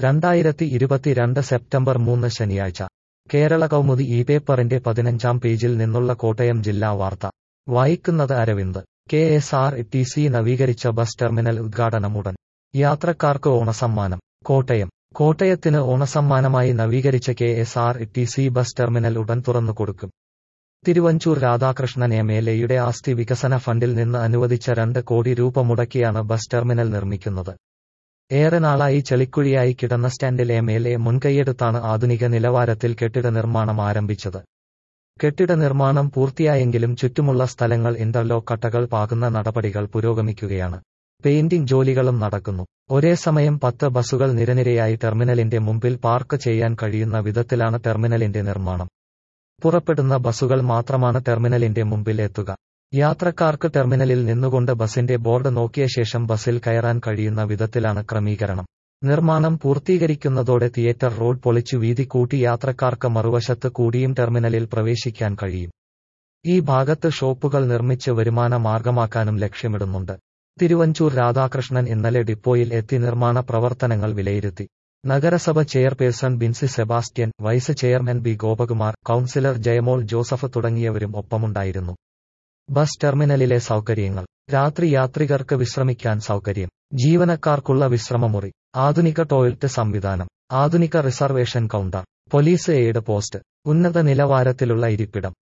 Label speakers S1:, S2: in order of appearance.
S1: രണ്ടായിരത്തി ഇരുപത്തിരണ്ട് സെപ്റ്റംബർ മൂന്ന് ശനിയാഴ്ച കേരള കൗമുദി ഈ പേപ്പറിന്റെ പതിനഞ്ചാം പേജിൽ നിന്നുള്ള കോട്ടയം ജില്ലാ വാർത്ത വായിക്കുന്നത് Aravind K S R T C നവീകരിച്ച ബസ് ടെർമിനൽ ഉദ്ഘാടനം ഉടൻ യാത്രക്കാർക്ക് ഓണസമ്മാനം കോട്ടയം കോട്ടയത്തിന് ഓണസമ്മാനമായി നവീകരിച്ച K S R T C bus terminal ഉടൻ തുറന്നുകൊടുക്കും തിരുവഞ്ചൂർ രാധാകൃഷ്ണൻ എം എൽ എയുടെ ആസ്തി വികസന ഫണ്ടിൽ നിന്ന് അനുവദിച്ച രണ്ട് കോടി രൂപ മുടക്കിയാണ് ബസ് ടെർമിനൽ നിർമ്മിക്കുന്നത് ഏറെ നാളായി ചെളിക്കുഴിയായി കിടന്ന സ്റ്റാൻഡിൽ എം എൽ എ മുൻകൈയെടുത്താണ് ആധുനിക നിലവാരത്തിൽ കെട്ടിട നിർമ്മാണം ആരംഭിച്ചത് കെട്ടിട നിർമ്മാണം പൂർത്തിയായെങ്കിലും ചുറ്റുമുള്ള സ്ഥലങ്ങൾ ഇന്റർലോക്ക് കട്ടകൾ പാകുന്ന നടപടികൾ പുരോഗമിക്കുകയാണ് പെയിന്റിംഗ് ജോലികളും നടക്കുന്നു ഒരേ സമയം പത്ത് ബസുകൾ നിരനിരയായി ടെർമിനലിന്റെ മുമ്പിൽ പാർക്ക് ചെയ്യാൻ കഴിയുന്ന വിധത്തിലാണ് ടെർമിനലിന്റെ നിർമ്മാണം പുറപ്പെടുന്ന ബസുകൾ മാത്രമാണ് ടെർമിനലിന്റെ മുമ്പിൽ എത്തുക യാത്രക്കാർക്ക് ടെർമിനലിൽ നിന്നുകൊണ്ട് ബസിന്റെ ബോർഡ് നോക്കിയ ശേഷം ബസിൽ കയറാൻ കഴിയുന്ന വിധത്തിലാണ് ക്രമീകരണം നിർമ്മാണം പൂർത്തീകരിക്കുന്നതോടെ തിയേറ്റർ റോഡ് പൊളിച്ചു വീതി കൂട്ടി യാത്രക്കാർക്ക് മറുവശത്ത് കൂടിയും ടെർമിനലിൽ പ്രവേശിക്കാൻ കഴിയും ഈ ഭാഗത്ത് ഷോപ്പുകൾ നിർമ്മിച്ച് വരുമാന മാർഗമാക്കാനും ലക്ഷ്യമിടുന്നുണ്ട് തിരുവഞ്ചൂർ രാധാകൃഷ്ണൻ ഇന്നലെ ഡിപ്പോയിൽ എത്തി നിർമ്മാണ പ്രവർത്തനങ്ങൾ വിലയിരുത്തി നഗരസഭ chairperson Binsi Sebastian vice chairman B Gopakumar councillor Jayamol Joseph തുടങ്ങിയവരും ഒപ്പമുണ്ടായിരുന്നു ബസ് ടെർമിനലിലെ സൗകര്യങ്ങൾ രാത്രി യാത്രികർക്ക് വിശ്രമിക്കാൻ സൗകര്യം ജീവനക്കാർക്കുള്ള വിശ്രമമുറി ആധുനിക ടോയ്ലറ്റ് സംവിധാനം ആധുനിക reservation counter police aid post ഉന്നത നിലവാരത്തിലുള്ള ഇരിപ്പിടം